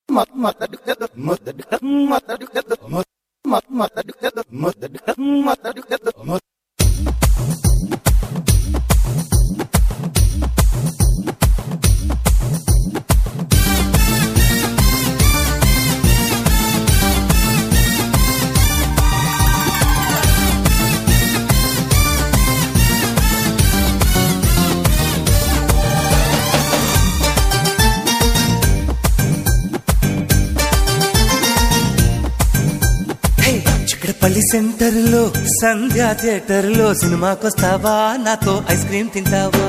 హే, Chikkadpally centre లో సంధ్యా theatre లో సినిమాకొస్తావా నాతో ఐస్ క్రీమ్ తింటావా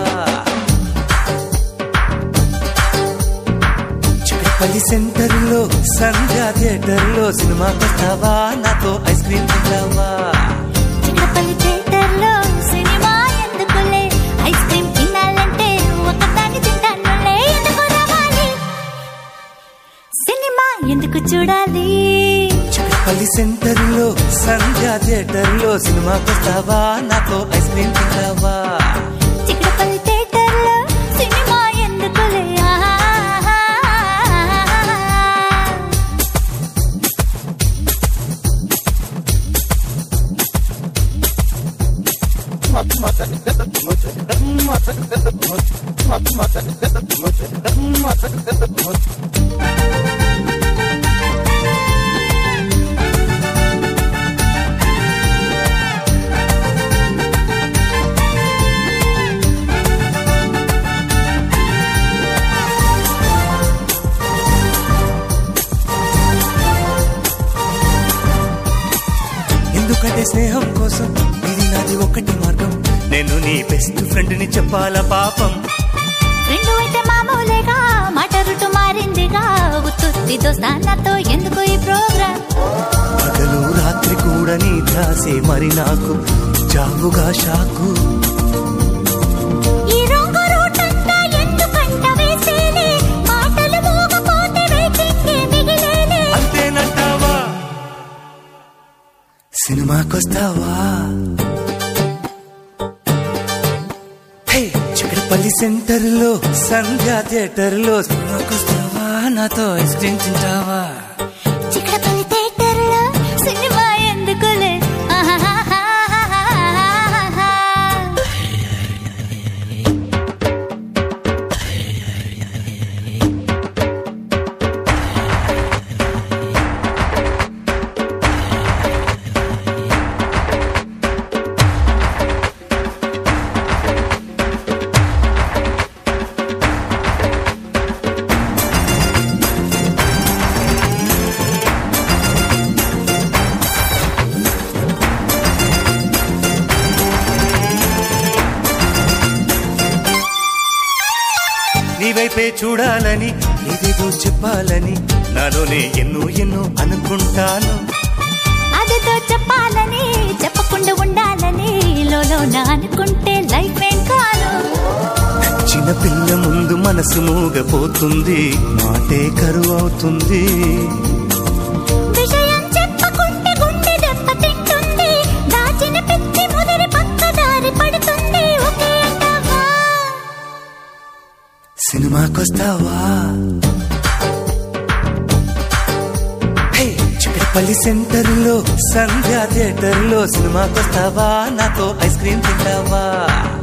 చిక్కడపల్లి సెంటర్ లో సంధ్యా థియేటర్ లో సినిమాకొస్తావా నాతో ఐస్ క్రీమ్ తింటావా చిక్కడపల్లి థియేటర్లో సినిమా ఎందుకులే ఐస్ క్రీమ్ తినాలంటే ఒకదాన్ని తింటానులే ఎందుకు రావాలి సినిమా ఎందుకు చూడాలి చిక్కడపల్లి సెంటర్ లో సంధ్యా థియేటర్ లో సినిమాకొస్తావా నాతో ఐస్ క్రీమ్ తింటావా చిక్కడపల్లి థియేటర్లో సినిమా ఎందుకులే ఆహా. ఎందుకంటే స్నేహం కోసం ఇది నాది ఒకటి మార్గం నేను నీ బెస్ట్ ఫ్రెండ్ ని చెప్పాలా పాపం రెండు అయితే మామూలేగా మాట రుటు మారిందిగా ఉత్తుత్తి దోస్తానతో ఎందుకు ఈ ప్రోగ్రామ్ పగలు రాత్రి కూడా నీ ధ్యాసే మరి నాకు జావుగా షాకు ఈ రంగు రూటంతా ఎందుకంట వేసేలే మాటలు మోగపోతే వెయిటింగే మిగిలేలే అంతేనంటావా సినిమాకొస్తావా హే చిక్కడపల్లి సెంటర్ లో సంధ్యా థియేటర్ లో సినిమాకొస్తావా నాతో ఐస్ క్రీమ్ తింటావా చిక్కడపల్లి థియేటర్లో సినిమా ఎందుకులే ఆహాహాహాహాహా. నీ వైపే చూడాలని ఏదేదో చెప్పాలని నాలోనే ఎన్నో ఎన్నో అనుకుంటాను అదితో చెప్పాలని చెప్పకుండా ఉండాలని లోలో అనుకుంటే లైఫ్ ఏం కాను చిన్న పిల్ల ముందు మనసు మూగపోతుంది మాటే కరువు అవుతుంది విషయం చెప్పకుంటే గుండె దెబ్బ తింటుంది దాచిన పిచ్చి ముదిరి పక్క దారి పడుతుంది ఒకే అంటావా సినిమాకొస్తావా హే, చిక్కడపల్లి సెంటర్ లో సంధ్యా థియేటర్ లో సినిమాకొస్తావా నాతో ఐస్ క్రీమ్ తింటావా